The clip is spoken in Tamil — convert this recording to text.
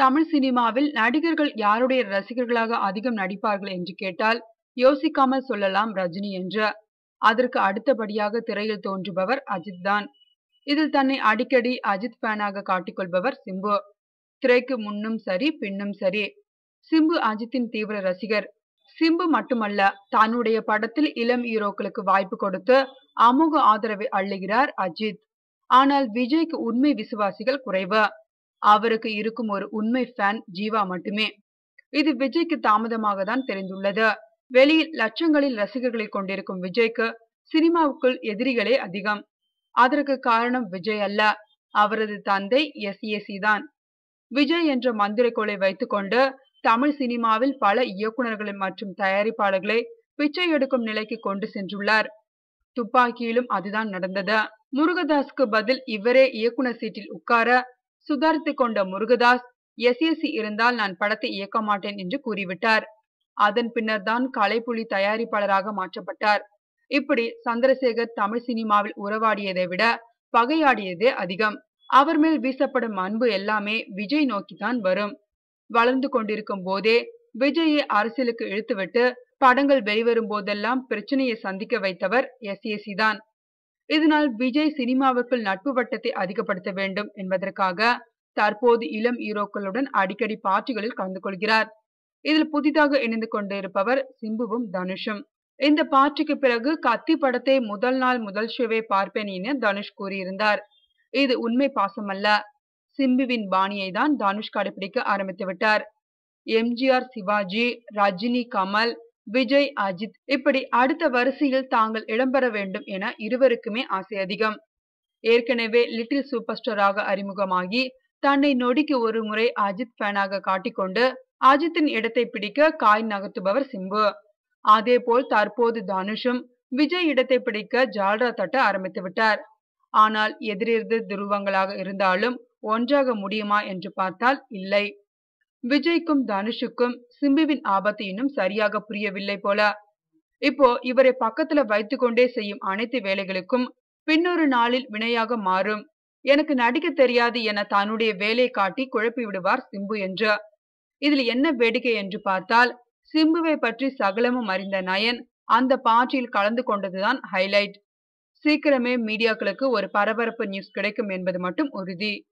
தமிழ் சினிமாவில் நடிகர்கள் யாருடைய ரசிகர்களாக அதிகம் நடிப்பார்கள் என்று கேட்டால் யோசிக்காமல் சொல்லலாம் ரஜினி என்று அதற்கு அடுத்தபடியாக திரையில் தோன்றுபவர் அஜித் தான் இதில் தன்னை அடிக்கடி அஜித் ஃபேனாக காட்டிக்கொள்பவர் சிம்பு திரைக்கு முன்னும் சரி பின்னும் சரி சிம்பு அஜித்தின் தீவிர ரசிகர் சிம்பு மட்டுமல்ல தன்னுடைய படத்தில் இளம் ஹீரோக்களுக்கு வாய்ப்பு கொடுத்து அமோக ஆதரவை அள்ளுகிறார் அஜித் ஆனால் விஜய்க்கு உண்மை விசுவாசிகள் குறைவு அவருக்கு இருக்கும் ஒரு உண்மை ஃபேன் ஜீவா மட்டுமே இது விஜய்க்கு தாமதமாக தான் தெரிந்துள்ளது வெளியில் லட்சங்களில் ரசிகர்களை கொண்டிருக்கும் விஜய்க்கு சினிமாவுக்குள் எதிரிகளே அதிகம் அதற்கு காரணம் விஜய் அல்ல அவரது தந்தை எஸ் ஏசி தான் விஜய் என்ற மந்திரக்கோளை வைத்துக்கொண்டு தமிழ் சினிமாவில் பல இயக்குநர்களை மற்றும் தயாரிப்பாளர்களை பிச்சை எடுக்கும் நிலைக்கு கொண்டு சென்றுள்ளார் துப்பாக்கியிலும் அதுதான் நடந்தது முருகதாஸ்க்கு பதில் இவரே இயக்குனர் சீட்டில் உட்கார சுதாரித்துக் கொண்ட முருகதாஸ் எஸ்எஸ்சி இருந்தால் நான் படத்தை இயக்க மாட்டேன் என்று கூறிவிட்டார் அதன் பின்னர் தான் கலைப்புலி தயாரிப்பாளராக மாற்றப்பட்டார் இப்படி சந்திரசேகர் தமிழ் சினிமாவில் உறவாடியதை விட பகையாடியதே அதிகம் அவர் மேல் வீசப்படும் அன்பு எல்லாமே விஜய் நோக்கித்தான் வரும் வளர்ந்து கொண்டிருக்கும் போதே விஜயை அரசியலுக்கு இழுத்துவிட்டு படங்கள் வெளிவரும் போதெல்லாம் பிரச்சனையை சந்திக்க வைத்தவர் எஸ் தான் இதனால் விஜய் சினிமாவுக்குள் நட்பு வட்டத்தை அதிகப்படுத்த வேண்டும் என்பதற்காக தற்போது இளம் ஹீரோக்களுடன் அடிக்கடி பார்ட்டிகளில் கலந்து கொள்கிறார் இதில் புதிதாக இணைந்து கொண்டிருப்பவர் சிம்புவும் தனுஷும் இந்த பார்ட்டிக்கு பிறகு கத்தி படத்தை முதல் நாள் முதல் ஷோவே பார்ப்பேன் என தனுஷ் கூறியிருந்தார் இது உண்மை பாசமல்ல சிம்புவின் பாணியை தான் தனுஷ் கடைபிடிக்க ஆரம்பித்து விட்டார் எம்ஜிஆர் சிவாஜி ரஜினி கமல் விஜய் அஜித் இப்படி அடுத்த வரிசையில் தாங்கள் இடம்பெற வேண்டும் என இருவருக்குமே ஆசை அதிகம் ஏற்கனவே லிட்டில் சூப்பர் ஸ்டாராக அறிமுகமாகி தன்னை நொடிக்கு ஒரு முறை அஜித் ஃபேனாக காட்டிக்கொண்டு அஜித்தின் இடத்தை பிடிக்க காய் நகர்த்துபவர் சிம்பு அதே போல் தற்போது தனுஷும் விஜய் இடத்தை பிடிக்க ஜால்ரா தட்ட ஆரம்பித்து விட்டார் ஆனால் எதிரெதிர் துருவங்களாக இருந்தாலும் ஒன்றாக முடியுமா என்று பார்த்தால் இல்லை விஜய்க்கும் தனுஷுக்கும் சிம்புவின் ஆபத்து இன்னும் சரியாக புரியவில்லை போல இப்போ இவரை பக்கத்துல வைத்துக்கொண்டே செய்யும் அனைத்து வேலைகளுக்கும் பின்னொரு நாளில் வினையாக மாறும் எனக்கு நடிக்க தெரியாது என தன்னுடைய வேலை காட்டி குழப்பி விடுவார் சிம்பு என்று இதில் என்ன வேடிக்கை என்று பார்த்தால் சிம்புவை பற்றி சகலமும் அறிந்த நயன் அந்த பாட்டியில் கலந்து கொண்டதுதான் ஹைலைட் சீக்கிரமே மீடியாக்களுக்கு ஒரு பரபரப்பு நியூஸ் கிடைக்கும் என்பது மட்டும் உறுதி